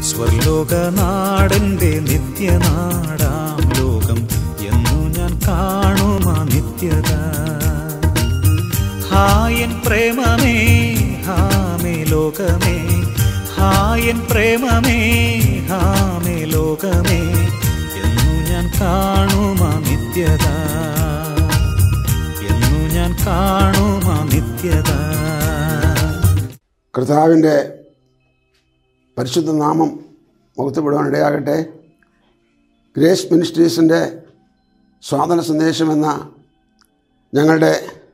സ്വർലോകനാടന്റെ നിത്യനാടാം ലോകം എന്നു ഞാൻ കാണുമാ നിത്യത ഹായൻ പ്രേമമേ ഹാമേ ലോകമേ ഹായൻ പ്രേമമേ ഹാമേ ലോകമേ എന്നു ഞാൻ കാണുമാ നിത്യത എന്നു ഞാൻ കാണുമാ നിത്യത കർത്താവിൻ്റെ പരിശുദ്ധ നാമം മുഖത്തുപെടുവാൻ ഇടയാകട്ടെ ഗ്രേസ് മിനിസ്ട്രീസിൻ്റെ സ്വാതന്ത്ര്യ സന്ദേശം എന്ന ഞങ്ങളുടെ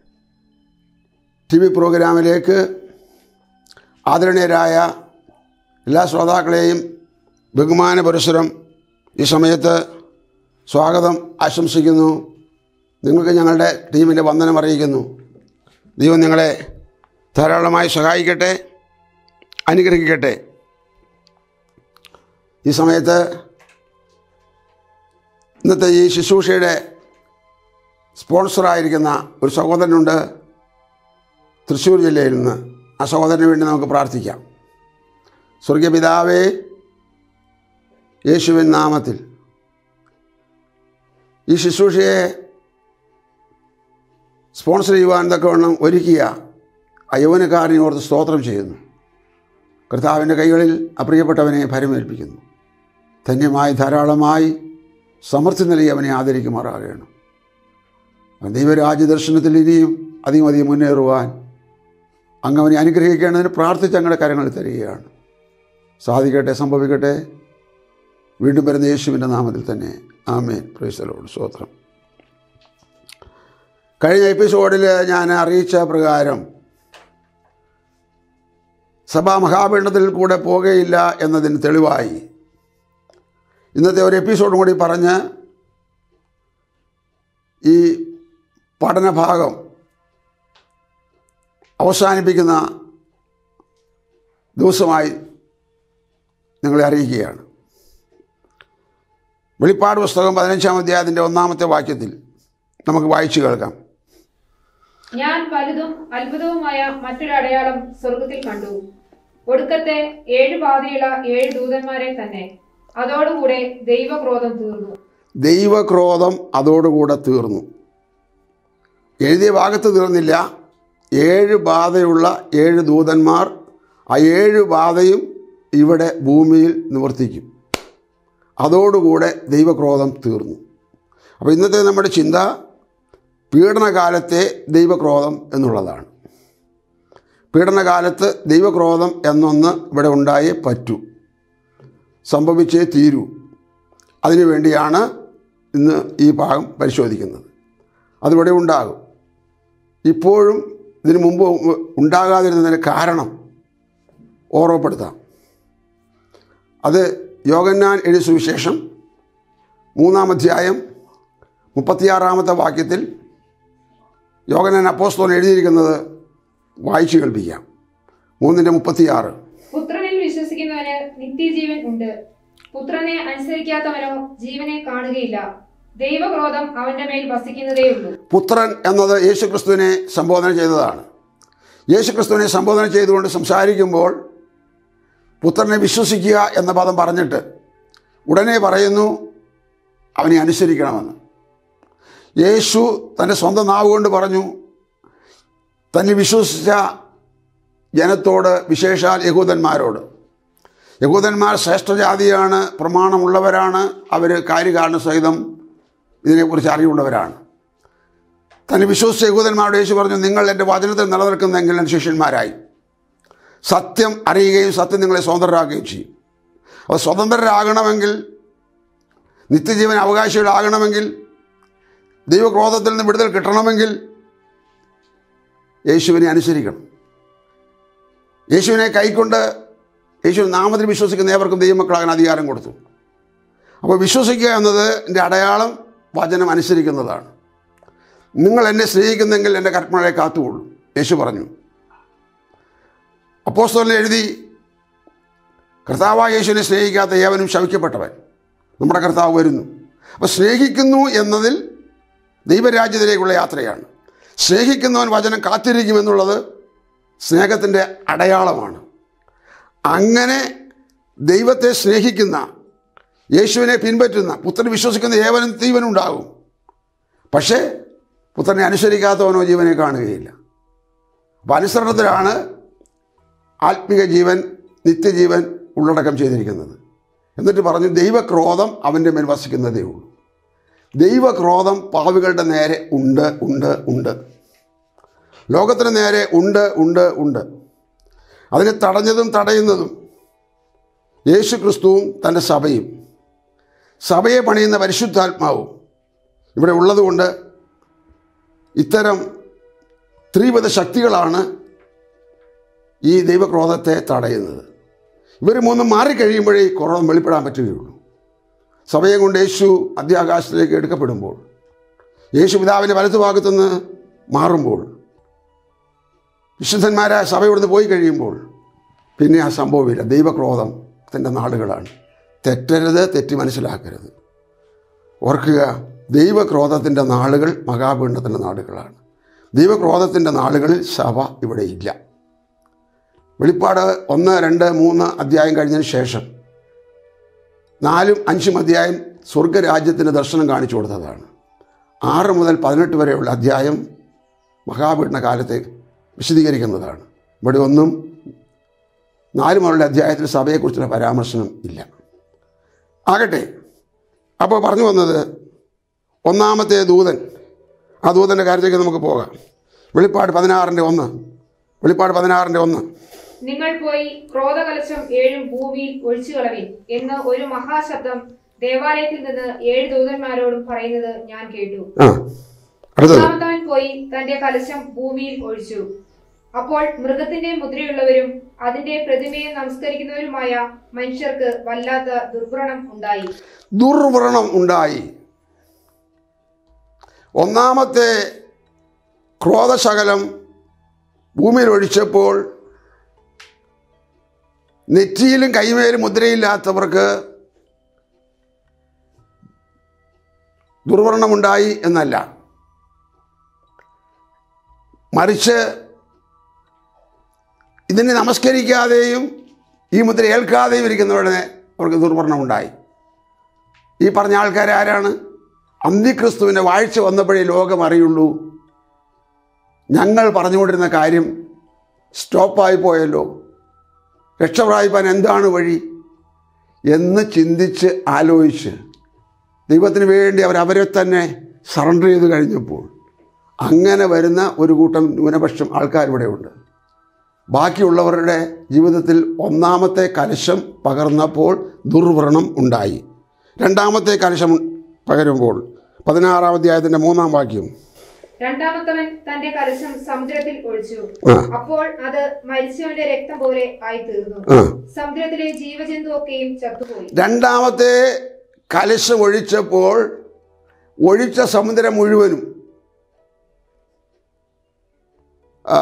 ടി വി പ്രോഗ്രാമിലേക്ക് ആദരണീയരായ എല്ലാ ശ്രോതാക്കളെയും ബഹുമാന പുരസ്സരം ഈ സമയത്ത് സ്വാഗതം ആശംസിക്കുന്നു നിങ്ങൾക്ക് ഞങ്ങളുടെ ടീമിൻ്റെ വന്ദനം അറിയിക്കുന്നു ദൈവം നിങ്ങളെ ധാരാളമായി സഹായിക്കട്ടെ അനുഗ്രഹിക്കട്ടെ ഈ സമയത്ത് ഇന്നത്തെ ഈ ശുശ്രൂഷയുടെ സ്പോൺസറായിരിക്കുന്ന ഒരു സഹോദരനുണ്ട് തൃശ്ശൂർ ജില്ലയിൽ നിന്ന് ആ സഹോദരന് വേണ്ടി നമുക്ക് പ്രാർത്ഥിക്കാം സ്വർഗീയ പിതാവേ യേശുവിൻ നാമത്തിൽ ഈ ശുശ്രൂഷയെ സ്പോൺസർ ചെയ്യുവാൻ തക്കവണ്ണം ഒരുക്കിയ ആ യൗവനക്കാരനെ ഓർത്ത് സ്തോത്രം ചെയ്യുന്നു കർത്താവിൻ്റെ കൈകളിൽ അപ്രിയപ്പെട്ടവനെ ഭരമേൽപ്പിക്കുന്നു ധന്യമായി ധാരാളമായി സമൃദ്ധി നൽകി അവനെ ആദരിക്കുമാറാകണം അവൻ ദൈവരാജ്യ ദർശനത്തിൽ ഇനിയും അധികം അധികം മുന്നേറുവാൻ അങ്ങ് അവനെ അനുഗ്രഹിക്കേണ്ടതിന് പ്രാർത്ഥിച്ച് ഞങ്ങളുടെ കരങ്ങളിൽ തരികയാണ് സാധിക്കട്ടെ സംഭവിക്കട്ടെ വീണ്ടും വരുന്ന യേശുവിൻ്റെ നാമത്തിൽ തന്നെ ആമേൻ പ്രൈസലോട് സ്തോത്രം കഴിഞ്ഞ എപ്പിസോഡിൽ ഞാൻ അറിയിച്ച പ്രകാരം സഭാ മഹാപീഠത്തിൽ കൂടെ പോകുകയില്ല എന്നതിന് തെളിവായി ഇന്നത്തെ ഒരു എപ്പിസോഡും കൂടി പറഞ്ഞ് ഈ പഠനഭാഗം അവസാനിപ്പിക്കുന്ന ദിവസമായി നിങ്ങളെ അറിയിക്കുകയാണ് വെളിപ്പാട് പുസ്തകം പതിനഞ്ചാം അധ്യായത്തിൻ്റെ ഒന്നാമത്തെ വാക്യത്തിൽ നമുക്ക് വായിച്ചു കേൾക്കാം ഞാൻ വലുതും അത്ഭുതവുമായ മറ്റൊരു അടയാളം സ്വർഗത്തിൽ കണ്ടു ഒടുക്കത്തെ ഏഴ് പാതിയുള്ള ഏഴ് ദൂതന്മാരെ തന്നെ അതോടുകൂടെ ദൈവക്രോധം തീർന്നു ദൈവക്രോധം അതോടുകൂടെ തീർന്നു എഴുതിയ ഭാഗത്ത് തീർന്നില്ല ഏഴ് ബാധയുള്ള ഏഴ് ദൂതന്മാർ ആ ഏഴ് ബാധയും ഇവിടെ ഭൂമിയിൽ നിവർത്തിക്കും അതോടുകൂടെ ദൈവക്രോധം തീർന്നു അപ്പോൾ ഇന്നത്തെ നമ്മുടെ ചിന്ത പീഡനകാലത്തെ ദൈവക്രോധം എന്നുള്ളതാണ് പീഡനകാലത്ത് ദൈവക്രോധം എന്നൊന്ന് ഇവിടെ ഉണ്ടായേ പറ്റൂ സംഭവിച്ചേ തീരൂ അതിനുവേണ്ടിയാണ് ഇന്ന് ഈ ഭാഗം പരിശോധിക്കുന്നത് അതിവിടെ ഉണ്ടാകും ഇപ്പോഴും ഇതിനു മുമ്പ് ഉണ്ടാകാതിരുന്നതിന് കാരണം ഓർമ്മപ്പെടുത്താം അത് യോഗന്നാൻ എഴുതിയ സുവിശേഷം മൂന്നാം അധ്യായം മുപ്പത്തിയാറാമത്തെ വാക്യത്തിൽ യോഗനാൻ അപ്പോസ്തോൻ എഴുതിയിരിക്കുന്നത് വായിച്ചു കേൾപ്പിക്കാം മൂന്നിൻ്റെ മുപ്പത്തിയാറ് പുത്രനിൽ വിശ്വസിക്കുന്നവന് നിത്യജീവൻ ഉണ്ട് പുത്രനെ അനുസരിക്കാത്തവനോ ജീവനെ കാണുകയില്ല ദൈവക്രോധം അവന്റെ മേൽ വസിക്കുന്നതേയുള്ളൂ പുത്രൻ എന്നത് യേശുക്രിസ്തുവിനെ സംബോധന ചെയ്തതാണ് യേശുക്രിസ്തുവിനെ സംബോധന ചെയ്തുകൊണ്ട് സംസാരിക്കുമ്പോൾ പുത്രനെ വിശ്വസിക്കുക എന്ന പദം പറഞ്ഞിട്ട് ഉടനെ പറയുന്നു അവനെ അനുസരിക്കണമെന്ന് യേശു തൻ്റെ സ്വന്തം നാവ് കൊണ്ട് പറഞ്ഞു തന്നെ വിശ്വസിച്ച ജനത്തോട് വിശേഷാൽ യഹൂദന്മാരോട് യഹൂദന്മാർ ശ്രേഷ്ഠജാതിയാണ് പ്രമാണമുള്ളവരാണ് അവർ കാര്യകാരണ സഹിതം ഇതിനെക്കുറിച്ച് അറിവുള്ളവരാണ് തന്നെ വിശ്വസിച്ച യഹൂദന്മാരോട് യേശു പറഞ്ഞു നിങ്ങൾ എൻ്റെ വചനത്തിൽ നിലനിൽക്കുന്നെങ്കിൽ എൻ്റെ ശിഷ്യന്മാരായി സത്യം അറിയുകയും സത്യം നിങ്ങളെ സ്വതന്ത്രരാക്കുകയും ചെയ്യും അപ്പോൾ സ്വതന്ത്രരാകണമെങ്കിൽ നിത്യജീവൻ അവകാശികളാകണമെങ്കിൽ ദൈവക്രോധത്തിൽ നിന്ന് വിടുതൽ കിട്ടണമെങ്കിൽ യേശുവിനെ അനുസരിക്കണം യേശുവിനെ കൈക്കൊണ്ട് യേശു നാമത്തിൽ വിശ്വസിക്കുന്ന ഏവർക്കും ദൈവമക്കളാകാൻ അധികാരം കൊടുത്തു അപ്പോൾ വിശ്വസിക്കുക എന്നത് എൻ്റെ അടയാളം വചനം അനുസരിക്കുന്നതാണ് നിങ്ങൾ എന്നെ സ്നേഹിക്കുന്നെങ്കിൽ എൻ്റെ കൽപ്പനകളെ കാത്തുകൊള്ളൂ യേശു പറഞ്ഞു അപ്പോസ്തലൻ എഴുതി കർത്താവായ യേശുവിനെ സ്നേഹിക്കാത്ത ഏവനും ശവിക്കപ്പെട്ടവൻ നമ്മുടെ കർത്താവ് വരുന്നു അപ്പോൾ സ്നേഹിക്കുന്നു എന്നതിൽ ദൈവരാജ്യത്തിലേക്കുള്ള യാത്രയാണ് സ്നേഹിക്കുന്നവൻ വചനം കാത്തിരിക്കുമെന്നുള്ളത് സ്നേഹത്തിൻ്റെ അടയാളമാണ് അങ്ങനെ ദൈവത്തെ സ്നേഹിക്കുന്ന യേശുവിനെ പിൻപറ്റുന്ന പുത്രൻ വിശ്വസിക്കുന്ന ഏവനും ജീവനുണ്ടാകും പക്ഷേ പുത്രനെ അനുസരിക്കാത്തവനോ ജീവനെ കാണുകയില്ല അപ്പം അനുസരണത്തിലാണ് ആത്മീക ജീവൻ നിത്യജീവൻ ഉള്ളടക്കം ചെയ്തിരിക്കുന്നത് എന്നിട്ട് പറഞ്ഞു ദൈവക്രോധം അവൻ്റെ മേൽ വസിക്കുന്നതേ ഉള്ളൂ ദൈവക്രോധം പാവികളുടെ നേരെ ഉണ്ട് ഉണ്ട് ഉണ്ട് ലോകത്തിന് നേരെ ഉണ്ട് ഉണ്ട് ഉണ്ട് അതിനെ തടഞ്ഞതും തടയുന്നതും യേശു ക്രിസ്തുവും തൻ്റെ സഭയും സഭയെ പണിയുന്ന പരിശുദ്ധാത്മാവും ഇവിടെ ഉള്ളതുകൊണ്ട് ഇത്തരം ത്രിവിധ ശക്തികളാണ് ഈ ദൈവക്രോധത്തെ തടയുന്നത് ഇവർ മൂന്നും മാറിക്കഴിയുമ്പോഴേ ഈ ക്രോധം വെളിപ്പെടാൻ പറ്റുകയുള്ളൂ സഭയെ കൊണ്ട് യേശു അധ്യാകാശത്തിലേക്ക് എടുക്കപ്പെടുമ്പോൾ യേശു പിതാവിൻ്റെ വലത്തുഭാഗത്തുനിന്ന് മാറുമ്പോൾ വിശുദ്ധന്മാരായ സഭ ഇവിടുന്ന് പോയി കഴിയുമ്പോൾ പിന്നെ ആ സംഭവമില്ല ദൈവക്രോധത്തിൻ്റെ നാടുകളാണ് തെറ്റരുത് തെറ്റി മനസ്സിലാക്കരുത് ഓർക്കുക ദൈവക്രോധത്തിൻ്റെ നാളുകൾ മഹാപീഠത്തിൻ്റെ നാടുകളാണ് ദൈവക്രോധത്തിൻ്റെ നാളുകളിൽ സഭ ഇവിടെ ഇല്ല വെളിപ്പാട് ഒന്ന് രണ്ട് മൂന്ന് അധ്യായം കഴിഞ്ഞതിന് ശേഷം നാലും അഞ്ചും അധ്യായം സ്വർഗരാജ്യത്തിൻ്റെ ദർശനം കാണിച്ചു കൊടുത്തതാണ് ആറ് മുതൽ പതിനെട്ട് വരെയുള്ള അധ്യായം മഹാപീഠന കാലത്തെ വിശദീകരിക്കുന്നതാണ് ഇവിടെ ഒന്നും നാല് മുതലുള്ള അധ്യായത്തിൽ സഭയെക്കുറിച്ചുള്ള പരാമർശനം ഇല്ല ആകട്ടെ അപ്പോൾ പറഞ്ഞു വന്നത് ഒന്നാമത്തെ ദൂതൻ ആ ദൂതൻ്റെ കാര്യത്തേക്ക് നമുക്ക് പോകാം വെളിപ്പാട് പതിനാറിൻ്റെ ഒന്ന് വെളിപ്പാട് പതിനാറിൻ്റെ ഒന്ന് നിങ്ങൾ പോയി ക്രോധകലശം ഏഴും ഭൂമിയിൽ ഒഴിച്ചു കളവിൻ എന്ന് ഒരു മഹാശബ്ദം ദേവാലയത്തിൽ നിന്ന് ഏഴ് ദൂതന്മാരോടും പറയുന്നത് ഞാൻ കേട്ടു ആ അടുത്തത് ഒന്നാമത്തവൻ പോയി തന്റെ കലശം ഭൂമിയിൽ ഒഴിച്ചു അപ്പോൾ മൃഗത്തിന്റെ മുദ്രയുള്ളവരും അതിന്റെ പ്രതിമയെ നമസ്കരിക്കുന്നവരുമായ മനുഷ്യർക്ക് വല്ലാത്ത ദുർഭ്രണം ഉണ്ടായി ദുർവ്രണം ഉണ്ടായി ഒന്നാമത്തെ ക്രോധശകലം ഭൂമിയിൽ ഒഴിച്ചപ്പോൾ നെറ്റിയിലും കൈമേലും മുദ്രയില്ലാത്തവർക്ക് ദുർവർണമുണ്ടായി എന്നല്ല മറിച്ച് ഇതിനെ നമസ്കരിക്കാതെയും ഈ മുദ്ര ഏൽക്കാതെയും ഇരിക്കുന്നവരുടെ അവർക്ക് ദുർവർണമുണ്ടായി ഈ പറഞ്ഞ ആൾക്കാർ ആരാണ് അന്തിക്രിസ്തുവിൻ്റെ വാഴ്ച വന്നപ്പോഴേ ലോകം അറിയുള്ളൂ ഞങ്ങൾ പറഞ്ഞുകൊണ്ടിരുന്ന കാര്യം സ്റ്റോപ്പായി പോയല്ലോ രക്ഷപ്രാപിപ്പാൻ എന്താണ് വഴി എന്ന് ചിന്തിച്ച് ആലോചിച്ച് ദൈവത്തിന് വേണ്ടി അവർ അവരെ തന്നെ സറണ്ടർ ചെയ്ത് കഴിഞ്ഞപ്പോൾ അങ്ങനെ വരുന്ന ഒരു കൂട്ടം ന്യൂനപക്ഷം ആൾക്കാരിവിടെ ഉണ്ട് ബാക്കിയുള്ളവരുടെ ജീവിതത്തിൽ ഒന്നാമത്തെ കലശം പകർന്നപ്പോൾ ദുർവ്രണം ഉണ്ടായി രണ്ടാമത്തെ കലശം പകരുമ്പോൾ പതിനാറാം അധ്യായത്തിൻ്റെ മൂന്നാം വാക്യം രണ്ടാമത്തവൻ തന്റെ കലശം സമുദ്രത്തിൽ ഒഴിച്ചു ആ അപ്പോൾ അത് മരിച്ചവന്റെ രക്തം പോലെ ആയി തീർന്നു ആ സമുദ്രത്തിലെ ജീവജന്തു ഒക്കെയും ചത്തുപോയി രണ്ടാമത്തെ കലശം ഒഴിച്ചപ്പോൾ ഒഴിച്ച സമുദ്രം മുഴുവനും ആ,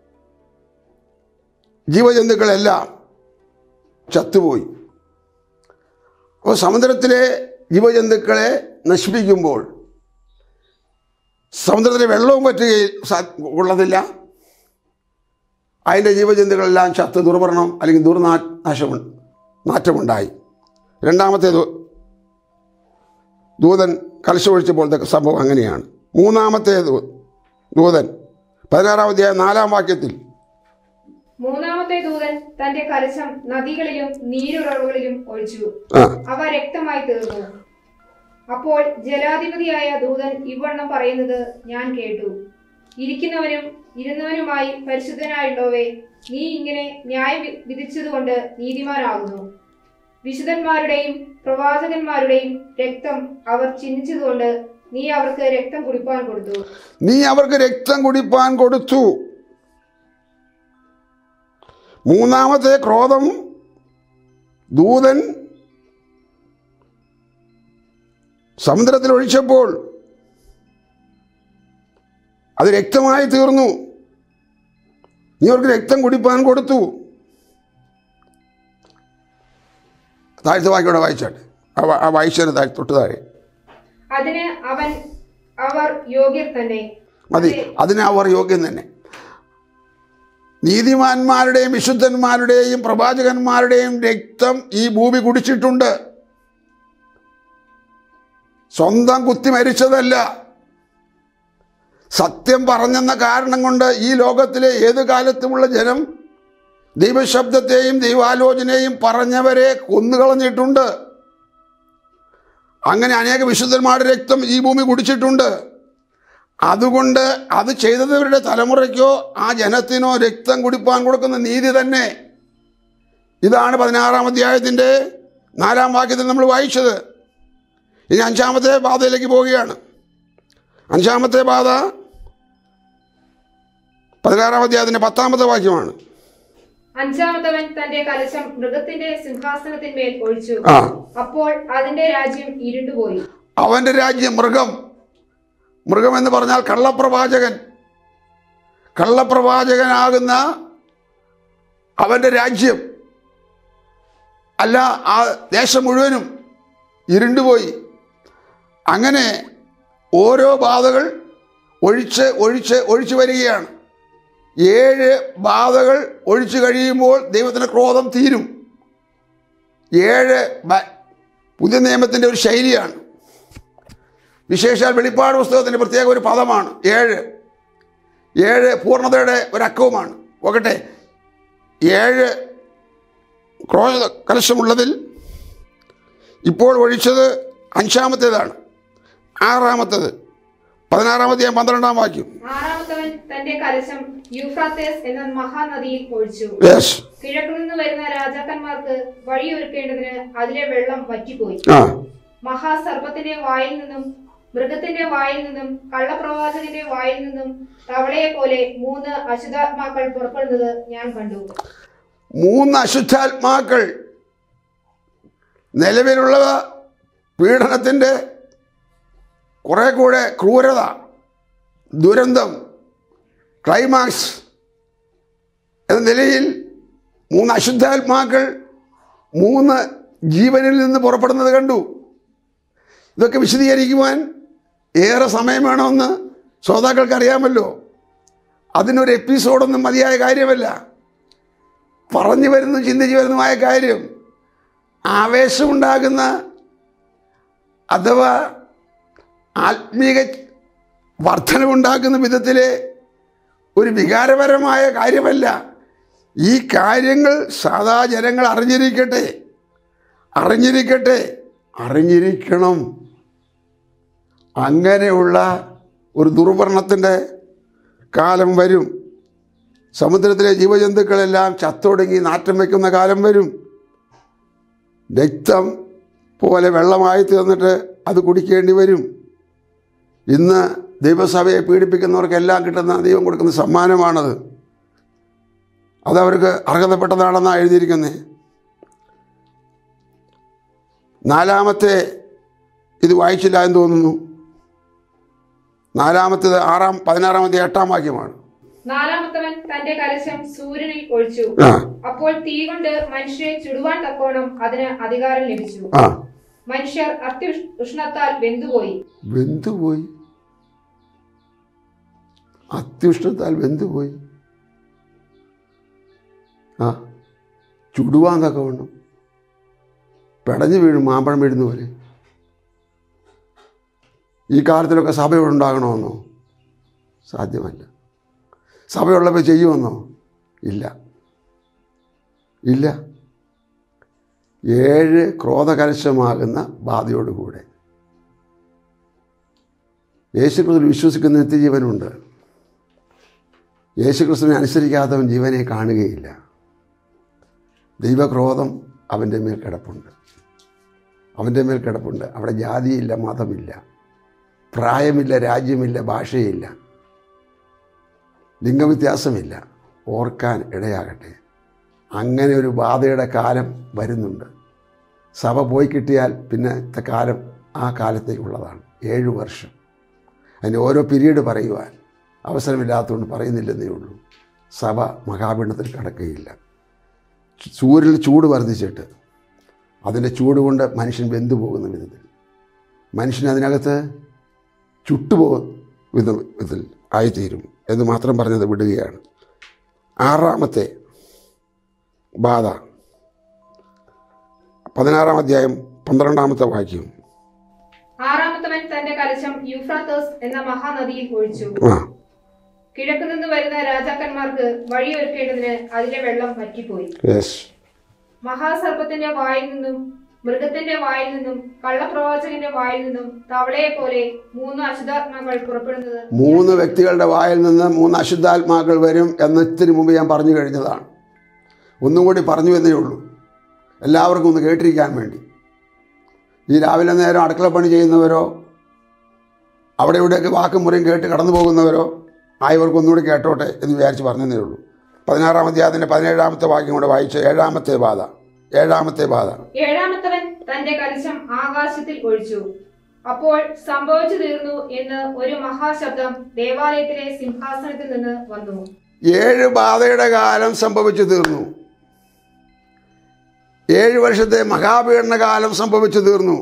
ജീവജന്തുക്കളെല്ലാം ചത്തുപോയി അപ്പോൾ സമുദ്രത്തിലെ ജീവജന്തുക്കളെ നശിപ്പിക്കുമ്പോൾ സമുദ്രത്തിലെ വെള്ളവും പറ്റുകയിൽ സാ- കൊള്ളതില്ല അതിൻ്റെ ജീവജന്തുക്കളെല്ലാം ചത്ത് ദുർഭരണം അല്ലെങ്കിൽ ദുർനാ നാശം നാറ്റമുണ്ടായി രണ്ടാമത്തെ ദൂ- ദൂതൻ കലശമൊഴിച്ചപ്പോഴത്തെ സംഭവം അങ്ങനെയാണ് മൂന്നാമത്തെ ദൂ- ദൂതൻ പതിനാറാം അധ്യായം നാലാം വാക്യത്തിൽ മൂന്നാമത്തെ ദൂതൻ തന്റെ കലശം നദികളിലും നീരുറവുകളിലും ഒഴിച്ചു ആ അവ രക്തമായി തീർന്നു അപ്പോൾ ജലാധിപതിയായ ദൂതൻ ഇവണ്ണം പറയുന്നത് ഞാൻ കേട്ടു ഇരിക്കുന്നവനും ഇരുന്നവനുമായി പരിശുദ്ധനായുള്ളവേ നീ ഇങ്ങനെ ന്യായം വി- വിധിച്ചതുകൊണ്ട് നീതിമാനാകുന്നു വിശുദ്ധന്മാരുടെയും പ്രവാചകന്മാരുടെയും രക്തം അവർ ചിഹ്നിച്ചതുകൊണ്ട് നീ അവർക്ക് രക്തം കുടിപ്പാൻ കൊടുത്തു നീ അവർക്ക് രക്തം കുടിപ്പാൻ കൊടുത്തു മൂന്നാമത്തെ ക്രോധം ദൂതൻ സമുദ്രത്തിൽ ഒഴിച്ചപ്പോൾ അത് രക്തമായി തീർന്നു നീ അവർക്ക് രക്തം കുടിപ്പാൻ കൊടുത്തു താഴ്ത്ത വാക്കിയോടെ വായിച്ചാട്ടെ ആ വാ- ആ വായിച്ചതിന് താഴെ തൊട്ട് താഴെ അതിന് അവൻ അവർ യോഗ്യർ തന്നെ മതി അതിന് അവർ യോഗ്യം തന്നെ നീതിമാന്മാരുടെയും വിശുദ്ധന്മാരുടെയും പ്രവാചകന്മാരുടെയും രക്തം ഈ ഭൂമി കുടിച്ചിട്ടുണ്ട് സ്വന്തം കുത്തി മരിച്ചതല്ല സത്യം പറഞ്ഞെന്ന കാരണം കൊണ്ട് ഈ ലോകത്തിലെ ഏത് കാലത്തുമുള്ള ജനം ദൈവശബ്ദത്തെയും ദൈവാലോചനയും പറഞ്ഞവരെ കൊന്നുകളഞ്ഞിട്ടുണ്ട് അങ്ങനെ അനേക വിശുദ്ധന്മാരുടെ രക്തം ഈ ഭൂമി കുടിച്ചിട്ടുണ്ട് അതുകൊണ്ട് അത് ചെയ്തവരുടെ തലമുറയ്ക്കോ ആ ജനത്തിനോ രക്തം കുടിപ്പാൻ കൊടുക്കുന്ന നീതി തന്നെ ഇതാണ് പതിനാറാം അധ്യായത്തിൻ്റെ നാലാം വാക്യത്തിൽ നമ്മൾ വായിച്ചത് ഇനി അഞ്ചാമത്തെ പാതയിലേക്ക് പോവുകയാണ് അഞ്ചാമത്തെ പാത പതിനാറാം അധ്യായത്തിൻ്റെ പത്താമത്തെ വാക്യമാണ് അഞ്ചാമത്തവൻ തന്റെ കലശം മൃഗത്തിന്റെ സിംഹാസനത്തിന്മേൽ ഒഴിച്ചു ആ അപ്പോൾ അതിന്റെ രാജ്യം ഇരുണ്ടുപോയി അവൻ്റെ രാജ്യം മൃഗം മൃഗം എന്ന് പറഞ്ഞാൽ കള്ളപ്രവാചകൻ കള്ളപ്രവാചകനാകുന്ന അവൻ്റെ രാജ്യം അല്ല ആ ദേശം മുഴുവനും ഇരുണ്ടുപോയി അങ്ങനെ ഓരോ ബാധകൾ ഒഴിച്ച് ഒഴിച്ച് ഒഴിച്ചു വരികയാണ് ഏഴ് ബാധകൾ ഒഴിച്ചു കഴിയുമ്പോൾ ദൈവത്തിൻ്റെ ക്രോധം തീരും ഏഴ് ബ- പുതിയ നിയമത്തിൻ്റെ ഒരു ശൈലിയാണ് വിശേഷാൽ വെളിപ്പാട് പുസ്തകത്തിൻ്റെ പ്രത്യേക ഒരു പദമാണ് ഏഴ് ഏഴ് പൂർണ്ണതയുടെ ഒരു അക്കവുമാണ് നോക്കട്ടെ ഏഴ് ക്രോധ കലശമുള്ളതിൽ ഇപ്പോൾ ഒഴിച്ചത് അഞ്ചാമത്തേതാണ് ആറാമത്തേത് പതിനാറാമത്തെ പന്ത്രണ്ടാം വാക്യം ആറാമത്തവൻ തന്റെ കലശം യൂഫ്രാത്തേസ് എന്ന മഹാനദിയിൽ ഒഴിച്ചു യെസ് കിഴക്കു നിന്ന് വരുന്ന രാജാക്കന്മാർക്ക് വഴിയൊരുക്കേണ്ടതിന് അതിലെ വെള്ളം വറ്റിപ്പോയി ആ മഹാസർപ്പത്തിന്റെ വായിൽ നിന്നും മൃഗത്തിന്റെ വായിൽ നിന്നും കള്ളപ്രവാചകന്റെ വായിൽ നിന്നും തവളയെ പോലെ മൂന്ന് അശുദ്ധാത്മാക്കൾ പുറപ്പെടുന്നത് ഞാൻ കണ്ടു മൂന്ന് അശുദ്ധാത്മാക്കൾ നിലവിലുള്ള പീഡനത്തിൻ്റെ കുറെ കൂടെ ക്രൂരത ദുരന്തം ക്ലൈമാക്സ് എന്ന നിലയിൽ മൂന്ന് അശുദ്ധാത്മാക്കൾ മൂന്ന് ജീവനിൽ നിന്ന് പുറപ്പെടുന്നത് കണ്ടു ഇതൊക്കെ വിശദീകരിക്കുവാൻ ഏറെ സമയം വേണമെന്ന് ശ്രോതാക്കൾക്ക് അറിയാമല്ലോ അതിനൊരു എപ്പിസോഡൊന്നും മതിയായ കാര്യമല്ല പറഞ്ഞു വരുന്നതും ചിന്തിച്ചു വരുന്നതുമായ കാര്യം ആവേശമുണ്ടാകുന്ന അഥവാ ആത്മീക വർധനവുണ്ടാക്കുന്ന വിധത്തിലെ ഒരു വികാരപരമായ കാര്യമല്ല ഈ കാര്യങ്ങൾ സാധാ ജനങ്ങൾ അറിഞ്ഞിരിക്കട്ടെ അറിഞ്ഞിരിക്കട്ടെ അറിഞ്ഞിരിക്കണം അങ്ങനെയുള്ള ഒരു ദുർഭരണത്തിൻ്റെ കാലം വരും സമുദ്രത്തിലെ ജീവജന്തുക്കളെല്ലാം ചത്തൊടുങ്ങി നാറ്റം വയ്ക്കുന്ന കാലം വരും രക്തം പോലെ വെള്ളമായി തീർന്നിട്ട് അത് കുടിക്കേണ്ടി വരും ഇന്ന് ദൈവസഭയെ പീഡിപ്പിക്കുന്നവർക്കെല്ലാം കിട്ടുന്ന ദൈവം കൊടുക്കുന്ന സമ്മാനമാണത് അതവർക്ക് അർഹതപ്പെട്ടതാണെന്നാണ് എഴുതിയിരിക്കുന്നത് നാലാമത്തെ ഇത് വായിച്ചില്ല എന്ന് തോന്നുന്നു നാലാമത്തേത് ആറാം പതിനാറാമത്തെ എട്ടാം വാക്യമാണ് നാലാമത്തവൻ തന്റെ കലശം സൂര്യനിൽ ഒഴിച്ചു ആ അപ്പോൾ തീ കൊണ്ട് മനുഷ്യരെ ചുടുവാൻ തക്കോണം അതിന് അധികാരം ലഭിച്ചു ആ മനുഷ്യർ അത്യുഷ് ഉഷ്ണത്താൽ വെന്തുപോയി വെന്തുപോയി അത്യുഷ്ണത്താൽ വെന്തുപോയി ആ ചുടുവാൻ തക്കവണ്ണം പെടഞ്ഞു വീഴും മാമ്പഴം വീഴുന്ന പോലെ ഈ കാലത്തിലൊക്കെ സഭയുണ്ടാകണമെന്നോ സാധ്യമല്ല സഭയുള്ളപ്പോൾ ചെയ്യുമെന്നോ ഇല്ല ഇല്ല ഏഴ് ക്രോധകലശമാകുന്ന ബാധയോടുകൂടെ യേശുക്രിസ്തു വിശ്വസിക്കുന്ന നിത്യജീവനുണ്ട് യേശുക്രിസ്തുവിനെ അനുസരിക്കാത്തവൻ ജീവനെ കാണുകയില്ല ദൈവക്രോധം അവൻ്റെ മേൽ കിടപ്പുണ്ട് അവൻ്റെ മേൽ കിടപ്പുണ്ട് അവിടെ ജാതിയില്ല മതമില്ല പ്രായമില്ല രാജ്യമില്ല ഭാഷയില്ല ലിംഗവ്യത്യാസമില്ല ഓർക്കാൻ ഇടയാകട്ടെ അങ്ങനെ ഒരു ബാധയുടെ കാലം വരുന്നുണ്ട് സഭ പോയി കിട്ടിയാൽ പിന്നത്തെ കാലം ആ കാലത്തേക്കുള്ളതാണ് ഏഴു വർഷം അതിൻ്റെ ഓരോ പീരീഡ് പറയുവാൻ അവസരമില്ലാത്തതുകൊണ്ട് പറയുന്നില്ലെന്നേ ഉള്ളൂ സഭ മഹാപീഠത്തിൽ കടക്കുകയില്ല സൂര്യനിൽ ചൂട് വർദ്ധിച്ചിട്ട് അതിൻ്റെ ചൂട് കൊണ്ട് മനുഷ്യൻ വെന്തു പോകുന്ന വിധത്തിൽ മനുഷ്യൻ അതിനകത്ത് ചുട്ടുപോകുന്ന വിധ വിധത്തിൽ ആയിത്തീരും എന്ന് മാത്രം പറഞ്ഞത് വിടുകയാണ് ആറാമത്തെ ബാധ പതിനാറാം അധ്യായം പന്ത്രണ്ടാമത്തെ വാക്യം ആറാമത്തവൻ തന്റെ കലശം യൂഫ്രാത്തോസ് എന്ന മഹാനദിയിൽ ഒഴിച്ചു ആ കിഴക്ക് നിന്ന് വരുന്ന രാജാക്കന്മാർക്ക് വഴിയൊരുക്കേണ്ടതിന് അതിലെ വെള്ളം വറ്റിപ്പോയി യെസ് മഹാസർപ്പത്തിന്റെ വായിൽ നിന്നും മൃഗത്തിന്റെ വായിൽ നിന്നും കള്ളപ്രവാചകന്റെ വായിൽ നിന്നും തവളയെ പോലെ മൂന്ന് അശുദ്ധാത്മാക്കൾ പുറപ്പെടുന്നത് മൂന്ന് വ്യക്തികളുടെ വായിൽ നിന്ന് മൂന്ന് അശുദ്ധാത്മാക്കൾ വരും എന്ന് ഇത്തിരി മുമ്പ് ഞാൻ പറഞ്ഞു കഴിഞ്ഞതാണ് ഒന്നും കൂടി പറഞ്ഞു എന്നേ ഉള്ളൂ എല്ലാവർക്കും ഒന്ന് കേട്ടിരിക്കാൻ വേണ്ടി ഈ രാവിലെ നേരം അടുക്കളപ്പണി ചെയ്യുന്നവരോ അവിടെ ഇവിടെയൊക്കെ വാക്കും മുറിയും കേട്ട് കടന്നു പോകുന്നവരോ ആയവർക്ക് ഒന്നുകൂടി കേട്ടോട്ടെ എന്ന് വിചാരിച്ച് പറഞ്ഞതേ ഉള്ളൂ പതിനാറാം അധ്യായത്തിൻ്റെ പതിനേഴാമത്തെ വാക്യം കൂടെ വായിച്ച ഏഴാമത്തെ ബാധ ഏഴാമത്തെ ബാധ ഏഴാമത്തവൻ തന്റെ കലശം ആകാശത്തിൽ ഒഴിച്ചു അപ്പോൾ സംഭവിച്ചു തീർന്നു എന്ന് ഒരു മഹാശബ്ദം ദേവാലയത്തിലെ സിംഹാസനത്തിൽ നിന്ന് വന്നു ഏഴ് ബാധയുടെ കാലം സംഭവിച്ചു തീർന്നു ഏഴ് വർഷത്തെ മഹാപീഡന കാലം സംഭവിച്ചു തീർന്നു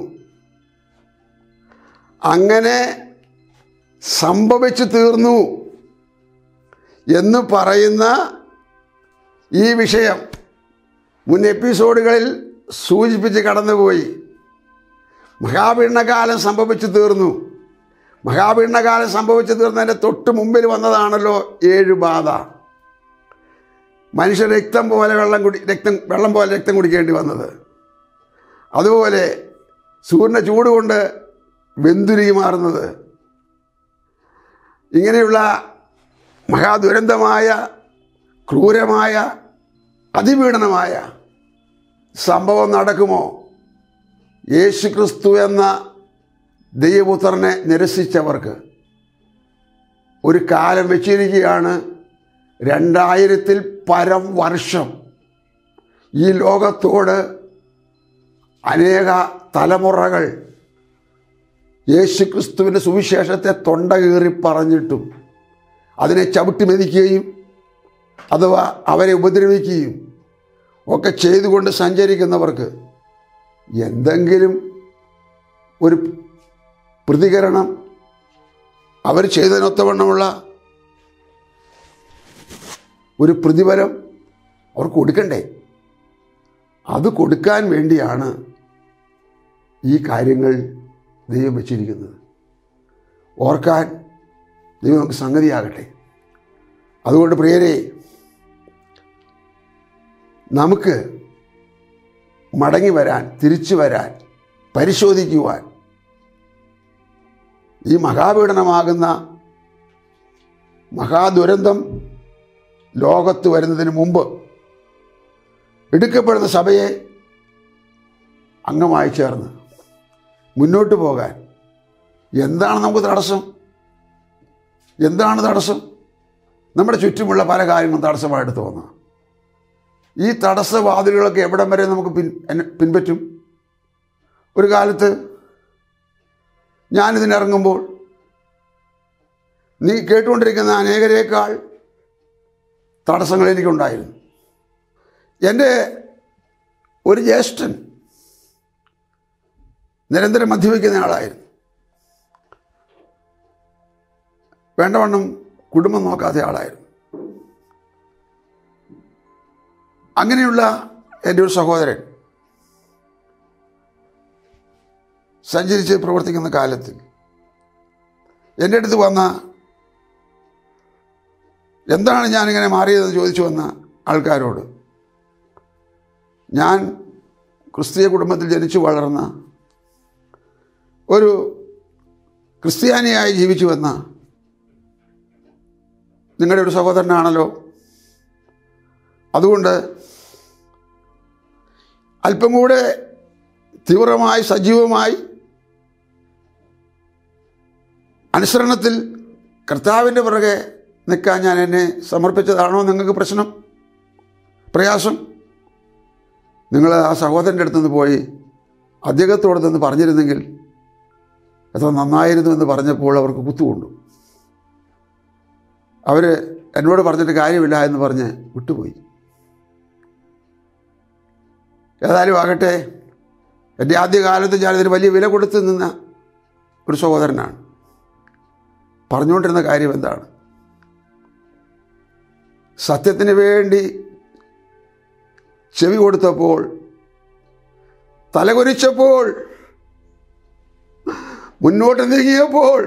അങ്ങനെ സംഭവിച്ചു തീർന്നു എന്ന് പറയുന്ന ഈ വിഷയം മുൻ എപ്പിസോഡുകളിൽ സൂചിപ്പിച്ച് കടന്നുപോയി മഹാപീഡനകാലം സംഭവിച്ചു തീർന്നു മഹാപീഡനകാലം സംഭവിച്ചു തീർന്നതിൻ്റെ തൊട്ട് മുമ്പിൽ വന്നതാണല്ലോ ഏഴ് ബാധ മനുഷ്യർ രക്തം പോലെ വെള്ളം കുടി രക്തം വെള്ളം പോലെ രക്തം കുടിക്കേണ്ടി വന്നത് അതുപോലെ സൂര്യൻ്റെ ചൂട് കൊണ്ട് വെന്തുരുകി മാറുന്നത് ഇങ്ങനെയുള്ള മഹാദുരന്തമായ ക്രൂരമായ അതിപീഡനമായ സംഭവം നടക്കുമോ യേശു ക്രിസ്തു എന്ന ദൈവപുത്രനെ നിരസിച്ചവർക്ക് ഒരു കാലം വെച്ചിരിക്കുകയാണ് രണ്ടായിരത്തിൽ പരം വർഷം ഈ ലോകത്തോട് അനേക തലമുറകൾ യേശുക്രിസ്തുവിൻ്റെ സുവിശേഷത്തെ തൊണ്ട കീറി പറഞ്ഞിട്ടും അതിനെ ചവിട്ടി മെതിക്കുകയും അഥവാ അവരെ ഉപദ്രവിക്കുകയും ഒക്കെ ചെയ്തുകൊണ്ട് സഞ്ചരിക്കുന്നവർക്ക് എന്തെങ്കിലും ഒരു പ്രതികരണം അവർ ചെയ്തതിനൊത്തവണ്ണമുള്ള ഒരു പ്രതിഫലം അവർക്ക് കൊടുക്കണ്ടേ അത് കൊടുക്കാൻ വേണ്ടിയാണ് ഈ കാര്യങ്ങൾ ദൈവം വെച്ചിരിക്കുന്നത് ഓർക്കാൻ ദൈവം നമുക്ക് സംഗതിയാകട്ടെ അതുകൊണ്ട് പ്രിയരെ നമുക്ക് മടങ്ങി വരാൻ തിരിച്ചു വരാൻ പരിശോധിക്കുവാൻ ഈ മഹാപീഡനമാകുന്ന മഹാദുരന്തം ലോകത്ത് വരുന്നതിന് മുമ്പ് എടുക്കപ്പെടുന്ന സഭയെ അംഗമായി ചേർന്ന് മുന്നോട്ട് പോകാൻ എന്താണ് നമുക്ക് തടസ്സം എന്താണ് തടസ്സം നമ്മുടെ ചുറ്റുമുള്ള പല കാര്യങ്ങളും തടസ്സമായിട്ട് തോന്നുക ഈ തടസ്സവാതിലുകളൊക്കെ എവിടം വരെ നമുക്ക് പിൻ എന്നെ പിൻപറ്റും ഒരു കാലത്ത് ഞാനിതിനിറങ്ങുമ്പോൾ നീ കേട്ടുകൊണ്ടിരിക്കുന്ന അനേകരേക്കാൾ തടസ്സങ്ങൾ എനിക്കുണ്ടായിരുന്നു എൻ്റെ ഒരു ജ്യേഷ്ഠൻ നിരന്തരം മദ്യപിക്കുന്ന ആളായിരുന്നു വേണ്ടവണ്ണം കുടുംബം നോക്കാത്ത ആളായിരുന്നു അങ്ങനെയുള്ള എൻ്റെ ഒരു സഹോദരൻ സഞ്ചരിച്ച് പ്രവർത്തിക്കുന്ന കാലത്തിൽ എൻ്റെ അടുത്ത് വന്ന എന്താണ് ഞാനിങ്ങനെ മാറിയതെന്ന് ചോദിച്ചു വന്ന ആൾക്കാരോട് ഞാൻ ക്രിസ്തീയ കുടുംബത്തിൽ ജനിച്ചു വളർന്ന ഒരു ക്രിസ്ത്യാനിയായി ജീവിച്ചു വന്ന നിങ്ങളുടെ ഒരു സഹോദരനാണല്ലോ അതുകൊണ്ട് അല്പം കൂടെ തീവ്രമായി സജീവമായി അനുസരണത്തിൽ കർത്താവിൻ്റെ പുറകെ നിൽക്കാൻ ഞാൻ എന്നെ സമർപ്പിച്ചതാണോ നിങ്ങൾക്ക് പ്രശ്നം പ്രയാസം നിങ്ങൾ ആ സഹോദരൻ്റെ അടുത്ത് നിന്ന് പോയി അദ്ദേഹത്തോട് നിന്ന് പറഞ്ഞിരുന്നെങ്കിൽ എത്ര നന്നായിരുന്നു എന്ന് പറഞ്ഞപ്പോൾ അവർക്ക് കുത്തുകൊണ്ടു അവർ എന്നോട് പറഞ്ഞിട്ട് കാര്യമില്ല എന്ന് പറഞ്ഞ് വിട്ടുപോയി ഏതായാലും ആകട്ടെ എൻ്റെ ആദ്യകാലത്ത് ഞാനിതിന് വലിയ വില കൊടുത്ത് നിന്ന ഒരു സഹോദരനാണ് പറഞ്ഞുകൊണ്ടിരുന്ന കാര്യം എന്താണ് സത്യത്തിന് വേണ്ടി ചെവി കൊടുത്തപ്പോൾ തലകുനിച്ചപ്പോൾ മുന്നോട്ട് നീങ്ങിയപ്പോൾ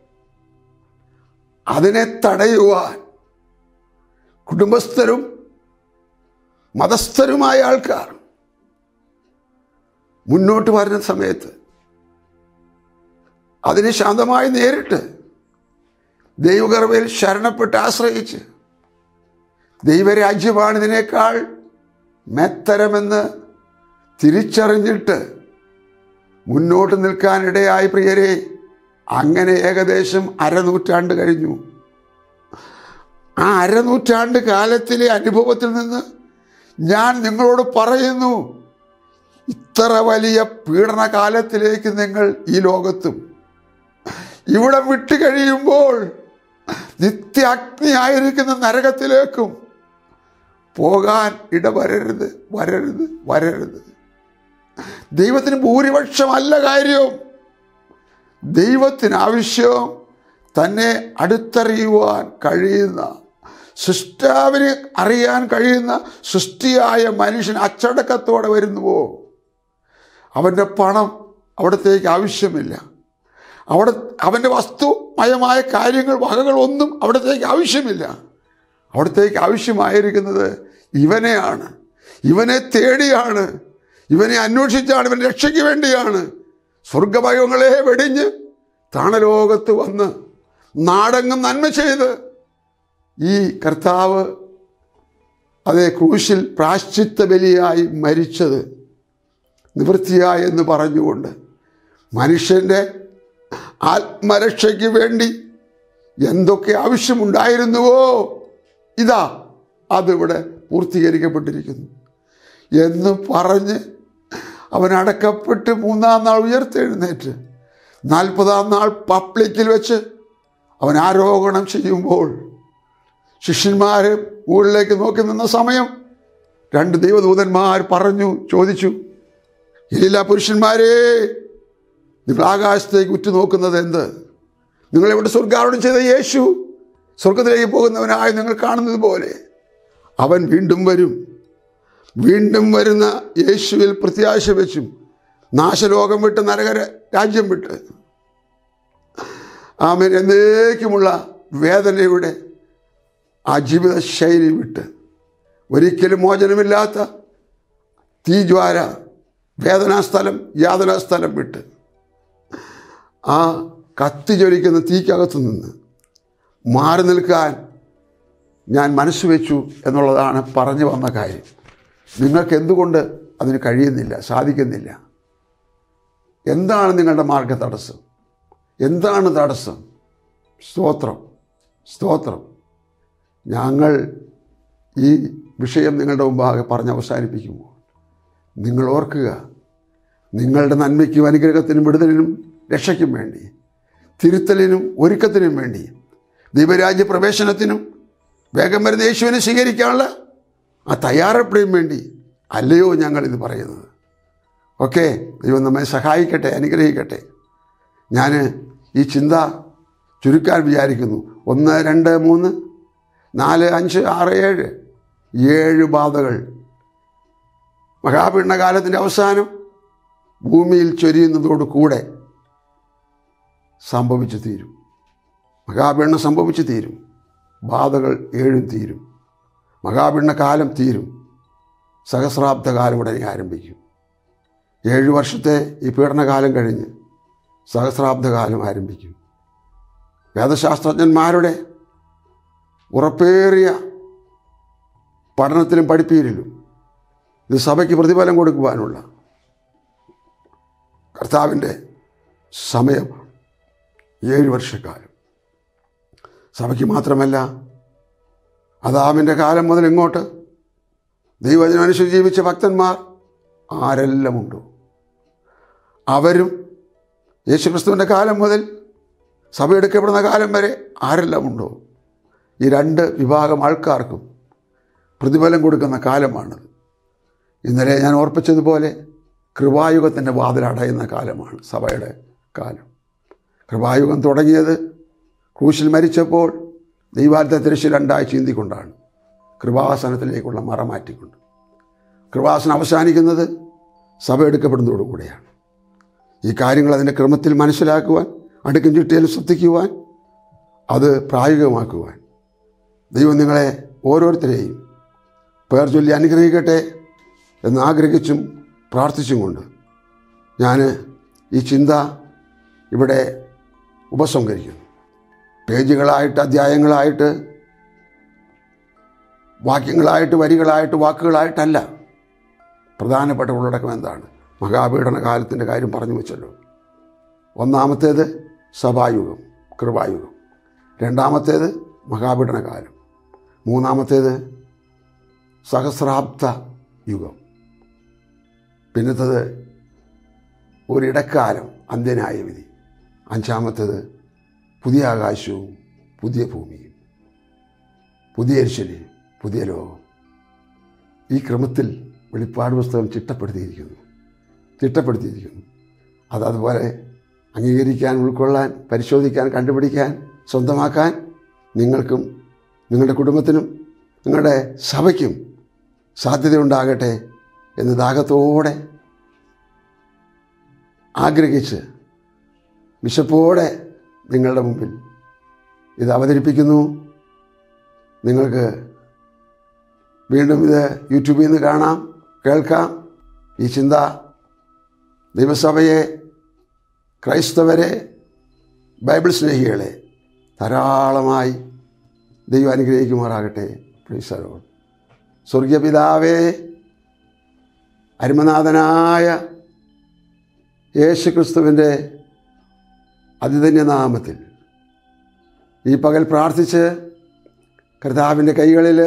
അതിനെ തടയുവാൻ കുടുംബസ്ഥരും മതസ്ഥരുമായ ആൾക്കാർ മുന്നോട്ട് വരുന്ന സമയത്ത് അതിനെ ശാന്തമായി നേരിട്ട് ദൈവകർമ്മയിൽ ശരണപ്പെട്ട് ആശ്രയിച്ച് ദൈവരാജ്യമാണ് ഇതിനേക്കാൾ മെത്തരമെന്ന് തിരിച്ചറിഞ്ഞിട്ട് മുന്നോട്ട് നിൽക്കാനിടയായി പ്രിയരെ അങ്ങനെ ഏകദേശം അരനൂറ്റാണ്ട് കഴിഞ്ഞു ആ അരനൂറ്റാണ്ട് കാലത്തിലെ അനുഭവത്തിൽ നിന്ന് ഞാൻ നിങ്ങളോട് പറയുന്നു ഇത്ര വലിയ പീഡനകാലത്തിലേക്ക് നിങ്ങൾ ഈ ലോകത്തും ഇവിടെ വിട്ടു കഴിയുമ്പോൾ നിത്യ അഗ്നിയായിരിക്കുന്ന നരകത്തിലേക്കും പോകാൻ ഇടവരരുത് വരരുത് വരരുത് ദൈവത്തിന് ഭൂരിപക്ഷമല്ല കാര്യം ദൈവത്തിന് ആവശ്യം തന്നെ അടുത്തറിയുവാൻ കഴിയുന്ന സൃഷ്ടാവിനെ അറിയാൻ കഴിയുന്ന സൃഷ്ടിയായ മനുഷ്യൻ അച്ചടക്കത്തോടെ വരുന്നുവോ അവൻ്റെ പണം അവിടത്തേക്ക് ആവശ്യമില്ല അവിടെ അവൻ്റെ വസ്തുമയമായ കാര്യങ്ങൾ വകകൾ ഒന്നും അവിടത്തേക്ക് ആവശ്യമില്ല അവിടത്തേക്ക് ആവശ്യമായിരിക്കുന്നത് ഇവനെയാണ് ഇവനെ തേടിയാണ് ഇവനെ അന്വേഷിച്ചാണ് ഇവൻ രക്ഷയ്ക്ക് വേണ്ടിയാണ് സ്വർഗഭയങ്ങളെ വെടിഞ്ഞ് താണലോകത്ത് വന്ന് നാടെങ്ങും നന്മ ചെയ്ത് ഈ കർത്താവ് അതേ ക്രൂശിൽ പ്രാശ്ചിത്ത ബലിയായി മരിച്ചത് നിവൃത്തിയായി എന്ന് പറഞ്ഞുകൊണ്ട് മനുഷ്യൻ്റെ ആത്മരക്ഷയ്ക്ക് വേണ്ടി എന്തൊക്കെ ആവശ്യമുണ്ടായിരുന്നുവോ ഇതാ അതിവിടെ പൂർത്തീകരിക്കപ്പെട്ടിരിക്കുന്നു എന്ന് പറഞ്ഞ് അവൻ അടക്കപ്പെട്ട് മൂന്നാം നാൾ ഉയർത്തെഴുന്നേറ്റ് നാൽപ്പതാം നാൾ പബ്ലിക്കിൽ വെച്ച് അവൻ ആരോപണം ചെയ്യുമ്പോൾ ശിഷ്യന്മാർ മുകളിലേക്ക് നോക്കി നിന്ന സമയം രണ്ട് ദൈവദൂതന്മാർ പറഞ്ഞു ചോദിച്ചു ഇല്ല പുരുഷന്മാരേ നിങ്ങൾ ആകാശത്തേക്ക് ഉറ്റുനോക്കുന്നത് എന്ത് നിങ്ങളിവിടെ സ്വർഗാരോപണം ചെയ്ത യേശു സ്വർഗത്തിലേക്ക് പോകുന്നവനായി നിങ്ങൾ കാണുന്നത് പോലെ അവൻ വീണ്ടും വരും വീണ്ടും വരുന്ന യേശുവിൽ പ്രത്യാശ വെച്ചും നാശലോകം വിട്ട് നരകര രാജ്യം വിട്ട് ആമൻ എന്നേക്കുമുള്ള വേദനയുടെ ആ ജീവിത ശൈലി വിട്ട് ഒരിക്കലും മോചനമില്ലാത്ത തീജ്വാര വേദനാസ്ഥലം യാതനാസ്ഥലം വിട്ട് ആ കത്തി ജ്വലിക്കുന്ന തീക്കകത്തു നിന്ന് മാറി നിൽക്കാൻ ഞാൻ മനസ്സ് വെച്ചു എന്നുള്ളതാണ് പറഞ്ഞു വന്ന കാര്യം നിങ്ങൾക്ക് എന്തുകൊണ്ട് അതിന് കഴിയുന്നില്ല സാധിക്കുന്നില്ല എന്താണ് നിങ്ങളുടെ മാർഗ തടസ്സം എന്താണ് തടസ്സം സ്തോത്രം സ്തോത്രം ഞങ്ങൾ ഈ വിഷയം നിങ്ങളുടെ മുമ്പാകെ പറഞ്ഞ് അവസാനിപ്പിക്കുമ്പോൾ നിങ്ങൾ ഓർക്കുക നിങ്ങളുടെ നന്മയ്ക്കും അനുഗ്രഹത്തിനും വിടുതലിനും രക്ഷയ്ക്കും വേണ്ടി തിരുത്തലിനും ഒരുക്കത്തിനും വേണ്ടി ദൈവരാജ്യ പ്രവേശനത്തിനും വേഗം വരുന്ന യേശുവിനെ സ്വീകരിക്കാനുള്ള ആ തയ്യാറെടുപ്പിനും വേണ്ടി അല്ലയോ ഞങ്ങളിത് പറയുന്നത് ഓക്കെ ദൈവം നമ്മെ സഹായിക്കട്ടെ അനുഗ്രഹിക്കട്ടെ ഞാൻ ഈ ചിന്ത ചുരുക്കാൻ വിചാരിക്കുന്നു ഒന്ന് രണ്ട് മൂന്ന് നാല് അഞ്ച് ആറ് ഏഴ് ഏഴ് ബാധകൾ മഹാപീഡനകാലത്തിൻ്റെ അവസാനം ഭൂമിയിൽ ചൊരിയുന്നതോട് കൂടെ സംഭവിച്ചു തീരും മഹാപീഡനം സംഭവിച്ചു തീരും ബാധകൾ ഏഴും തീരും മഹാപീഡന കാലം തീരും സഹസ്രാബ്ദ കാലം ഉടനെ ആരംഭിക്കും ഏഴു വർഷത്തെ ഈ പീഡനകാലം കഴിഞ്ഞ് സഹസ്രാബ്ദ കാലം ആരംഭിക്കും വേദശാസ്ത്രജ്ഞന്മാരുടെ ഉറപ്പേറിയ പഠനത്തിലും പഠിപ്പീരിലും ഇത് സഭയ്ക്ക് പ്രതിഫലം കൊടുക്കുവാനുള്ള കർത്താവിൻ്റെ സമയമാണ് ഏഴ് വർഷക്കാലം സഭയ്ക്ക് മാത്രമല്ല അതാമിൻ്റെ കാലം മുതൽ ഇങ്ങോട്ട് ദൈവജനം അനുസരിച്ച് ജീവിച്ച ഭക്തന്മാർ ആരെല്ലാം ഉണ്ടോ അവരും യേശുക്രിസ്തുവിൻ്റെ കാലം മുതൽ സഭ എടുക്കപ്പെടുന്ന കാലം വരെ ആരെല്ലാം ഉണ്ടോ ഈ രണ്ട് വിഭാഗം ആൾക്കാർക്കും പ്രതിഫലം കൊടുക്കുന്ന കാലമാണത് ഇന്നലെ ഞാൻ ഓർപ്പിച്ചതുപോലെ കൃപായുഗത്തിൻ്റെ വാതിലടയുന്ന കാലമാണ് സഭയുടെ കാലം കൃപായുഗം തുടങ്ങിയത് ക്രൂശിൽ മരിച്ചപ്പോൾ ദൈവാലത്തെ തിരശ്ശി രണ്ടായി ചീന്തിക്കൊണ്ടാണ് കൃപാസനത്തിലേക്കുള്ള മറ മാറ്റിക്കൊണ്ട് കൃപാസനം അവസാനിക്കുന്നത് സഭ എടുക്കപ്പെടുന്നതോടുകൂടെയാണ് ഈ കാര്യങ്ങൾ അതിൻ്റെ ക്രമത്തിൽ മനസ്സിലാക്കുവാൻ അടുക്കും ചിട്ടയിൽ ശ്രദ്ധിക്കുവാൻ അത് പ്രായോഗികമാക്കുവാൻ ദൈവം നിങ്ങളെ ഓരോരുത്തരെയും പേർ ചൊല്ലി അനുഗ്രഹിക്കട്ടെ എന്ന് ആഗ്രഹിച്ചും പ്രാർത്ഥിച്ചും കൊണ്ട് ഞാൻ ഈ ചിന്ത ഇവിടെ ഉപസംഹരിക്കുന്നു പേജുകളായിട്ട് അധ്യായങ്ങളായിട്ട് വാക്യങ്ങളായിട്ട് വരികളായിട്ട് വാക്കുകളായിട്ടല്ല പ്രധാനപ്പെട്ട ഉള്ളടക്കം എന്താണ് മഹാപീഡന കാലത്തിൻ്റെ കാര്യം പറഞ്ഞു വെച്ചല്ലോ ഒന്നാമത്തേത് സഭായുഗം കൃപായുഗം രണ്ടാമത്തേത് മഹാപീഡന കാലം മൂന്നാമത്തേത് സഹസ്രാബ്ദ യുഗം പിന്നത്തത് ഒരിടക്കാലം അന്ത്യനായ വിധി അഞ്ചാമത്തേത് പുതിയ ആകാശവും പുതിയ ഭൂമിയും പുതിയ എരിശലി പുതിയ ലോകം ഈ ക്രമത്തിൽ വെളിപ്പാട് പുസ്തകം ചിട്ടപ്പെടുത്തിയിരിക്കുന്നു ചിട്ടപ്പെടുത്തിയിരിക്കുന്നു അത് അതുപോലെ അംഗീകരിക്കാൻ ഉൾക്കൊള്ളാൻ പരിശോധിക്കാൻ കണ്ടുപിടിക്കാൻ സ്വന്തമാക്കാൻ നിങ്ങൾക്കും നിങ്ങളുടെ കുടുംബത്തിനും നിങ്ങളുടെ സഭയ്ക്കും സാധ്യതയുണ്ടാകട്ടെ എന്ന് ദാഹത്തോടെ ആഗ്രഹിച്ച് വിശപ്പോടെ നിങ്ങളുടെ മുമ്പിൽ ഇത് അവതരിപ്പിക്കുന്നു നിങ്ങൾക്ക് വീണ്ടും ഇത് യൂട്യൂബിൽ നിന്ന് കാണാം കേൾക്കാം ഈ ചിന്ത ദൈവസഭയെ ക്രൈസ്തവരെ ബൈബിൾ സ്നേഹികളെ ധാരാളമായി ദൈവം അനുഗ്രഹിക്കുമാറാകട്ടെ പ്രീസരോ സ്വർഗീയ പിതാവേ അരുമനാഥനായ യേശു ക്രിസ്തുവിൻ്റെ അതിധന്യനാമത്തിൽ ഈ പകൽ പ്രാർത്ഥിച്ച് കർത്താവിൻ്റെ കൈകളിൽ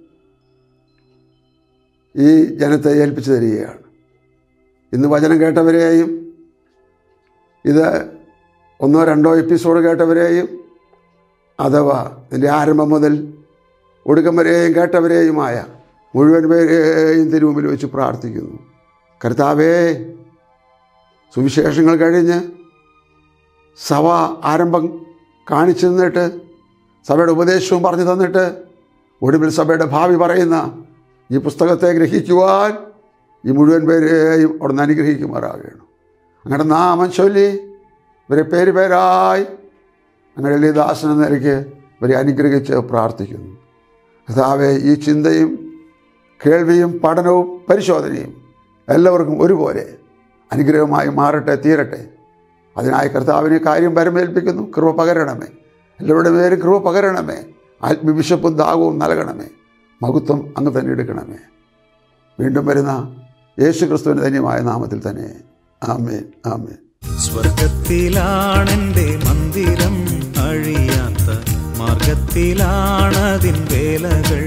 ഈ ജനത്തെ ഏൽപ്പിച്ചു തരികയാണ് ഇന്ന് വചനം കേട്ടവരെയും ഇത് ഒന്നോ രണ്ടോ എപ്പിസോഡ് കേട്ടവരെയും അഥവാ ഇതിൻ്റെ ആരംഭം മുതൽ ഒടുക്കം വരെയും കേട്ടവരെയുമായ മുഴുവൻ പേരെയും തിരുമുമ്പിൽ വെച്ച് പ്രാർത്ഥിക്കുന്നു കർത്താവേ സുവിശേഷങ്ങൾ കഴിഞ്ഞ് സഭ ആരംഭം കാണിച്ചു തന്നിട്ട് സഭയുടെ ഉപദേശവും പറഞ്ഞു തന്നിട്ട് ഒടുവിൽ സഭയുടെ ഭാവി പറയുന്ന ഈ പുസ്തകത്തെ ഗ്രഹിക്കുവാൻ ഈ മുഴുവൻ പേരെയും അവിടെ നിന്ന് അനുഗ്രഹിക്കുമാറാകണം അങ്ങയുടെ നാമം ചൊല്ലി ഇവരെ പേര് പേരായി അങ്ങയുടെ ദാസന നിലയ്ക്ക് ഇവരെ അനുഗ്രഹിച്ച് പ്രാർത്ഥിക്കുന്നു കർത്താവെ ഈ ചിന്തയും കേൾവിയും പഠനവും പരിശോധനയും എല്ലാവർക്കും ഒരുപോലെ അനുഗ്രഹമായി മാറട്ടെ തീരട്ടെ അതിനായി കർത്താവിനെ കാര്യം പരമേൽപ്പിക്കുന്നു കൃപ പകരണമേ എല്ലാവരുടെ പേരും കൃപ പകരണമേ ആത്മവിശപ്പും ദാഹവും നൽകണമേ മഹത്വം അങ്ങ് തന്നെ എടുക്കണമേ വീണ്ടും വരുന്ന യേശു ക്രിസ്തുവിൻ്റെ ധന്യമായ നാമത്തിൽ തന്നെ ആമേൻ ആമേൻ സ്വർഗത്തിലാണെന്റെ മന്ദിരം അഴിയാത്ത മാർഗത്തിലാണതിൻ വേലകൾ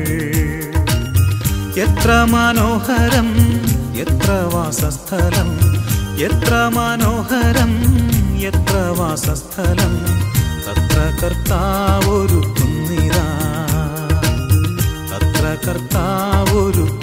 എത്ര മനോഹരം എത്ര വാസസ്ഥലം എത്ര മനോഹരം എത്ര വാസസ്ഥലം തത്ര കർത്താവൊരു കുന്നിതാ തത്ര കർത്താവൊരു